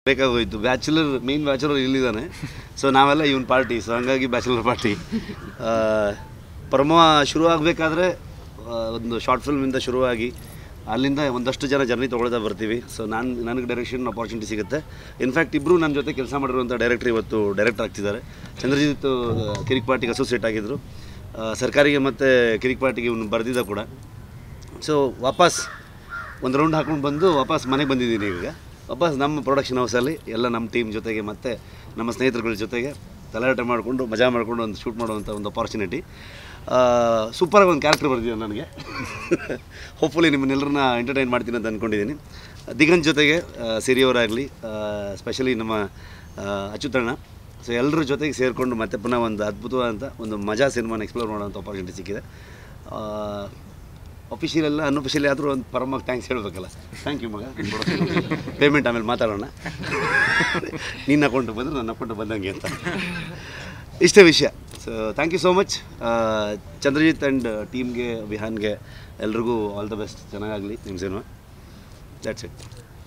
ಬೇಕಾಗೋಯ್ತು bachelor main bachelor ಇಲ್ಲಿದ್ದಾನೆ so ನಾವೆಲ್ಲ ಇವನ್ ಪಾರ್ಟಿ ಸೊ ಹಂಗಾಗಿ ಬ್ಯಾಚುಲರ್ ಪಾರ್ಟಿ ಪರಮ ಶುರು ಆಗಬೇಕಾದ್ರೆ ಒಂದು ಶಾರ್ಟ್ ಫಿಲ್ಮಿಂದ ಶುರುವಾಗಿ ಅಲ್ಲಿಂದ ಒಂದಷ್ಟು ಜನ ಜರ್ನಿ ತೊಗೊಳ್ತಾ ಬರ್ತೀವಿ ಸೊ ನಾನು ನನಗೆ ಡೈರೆಕ್ಷನ್ ಅಪಾರ್ಚುನಿಟಿ ಸಿಗುತ್ತೆ ಇನ್ಫ್ಯಾಕ್ಟ್ ಇಬ್ಬರು ನನ್ನ ಜೊತೆ ಕೆಲಸ ಮಾಡಿರುವಂಥ ಡೈರೆಕ್ಟರ್ ಇವತ್ತು ಡೈರೆಕ್ಟರ್ ಆಗ್ತಿದ್ದಾರೆ ಚಂದ್ರಜಿತ್ ಆ, ಕಿರಿಕ್ ಪಾರ್ಟಿಗೆ ಅಸೋಸಿಯೇಟ್ ಆಗಿದ್ದರು ಆ, ಸರ್ಕಾರಿಗೆ ಮತ್ತು ಕಿರಿಕ್ ಪಾರ್ಟಿಗೆ ಇವನು ಬರೆದಿದ್ದ ಕೂಡ ಸೊ ವಾಪಸ್ ಒಂದು ರೌಂಡ್ ಹಾಕೊಂಡು ಬಂದು ವಾಪಸ್ ಮನೆಗೆ ಬಂದಿದ್ದೀನಿ ಈಗ ವಾಪಸ್ ನಮ್ಮ ಪ್ರೊಡಕ್ಷನ್ ಹೌಸಲ್ಲಿ ಎಲ್ಲ ನಮ್ಮ ಟೀಮ್ ಜೊತೆಗೆ ಮತ್ತು ನಮ್ಮ ಸ್ನೇಹಿತರುಗಳ ಜೊತೆಗೆ ತಲಾಟೆ ಮಾಡಿಕೊಂಡು ಮಜಾ ಮಾಡಿಕೊಂಡು ಒಂದು ಶೂಟ್ ಮಾಡುವಂಥ ಒಂದು ಅಪಾರ್ಚುನಿಟಿ ಸೂಪರಾಗಿ ಒಂದು ಕ್ಯಾರೆಕ್ಟರ್ ಬರ್ದಿದೆ ನನಗೆ ಹೋಪ್ಫುಲಿ ನಿಮ್ಮನ್ನೆಲ್ಲರನ್ನ ಎಂಟರ್ಟೈನ್ ಮಾಡ್ತೀನಿ ಅಂತ ಅಂದ್ಕೊಂಡಿದ್ದೀನಿ ದಿಗಂತ್ ಜೊತೆಗೆ ಸಿರಿಯವರಾಗಲಿ ಸ್ಪೆಷಲಿ ನಮ್ಮ ಆ, ಅಚ್ಯುತಣ್ಣ ಸೊ ಎಲ್ಲರ ಜೊತೆಗೆ ಸೇರಿಕೊಂಡು ಮತ್ತೆ ಪುನಃ ಒಂದು ಅದ್ಭುತವಾದಂಥ ಒಂದು ಮಜಾ ಸಿನಿಮಾನ ಎಕ್ಸ್ಪ್ಲೋರ್ ಮಾಡೋಂಥ ಅಪಾರ್ಚುನಿಟಿ ಸಿಕ್ಕಿದೆ ಅಫಿಷಿಯಲ್ ಎಲ್ಲ ಅನ್ಅಫಿಷಿಯಲ್ ಆದರೂ ಒಂದು ಪರಮಾಗಿ ಥ್ಯಾಂಕ್ಸ್ ಹೇಳಬೇಕಲ್ಲ ಥ್ಯಾಂಕ್ ಯು ಮಗ ಪೇಮೆಂಟ್ ಆಮೇಲೆ ಮಾತಾಡೋಣ ನಿನ್ನ ಅಕೌಂಟ್ ಬಂದರೆ ನನ್ನ ಅಕೌಂಟ್ ಬಂದಂಗೆ ಅಂತ ಇಷ್ಟೇ ವಿಷಯ so thank you so much Chandrajit and ಟೀಮ್ಗೆ ವಿಹಾನ್ಗೆ ಎಲ್ರಿಗೂ ಆಲ್ ದ ಬೆಸ್ಟ್ ಚೆನ್ನಾಗಾಗಲಿ ನಿಮ್ಮ ಸಿನಿಮಾ ದ್ಯಾಟ್ಸ್ ಇಟ್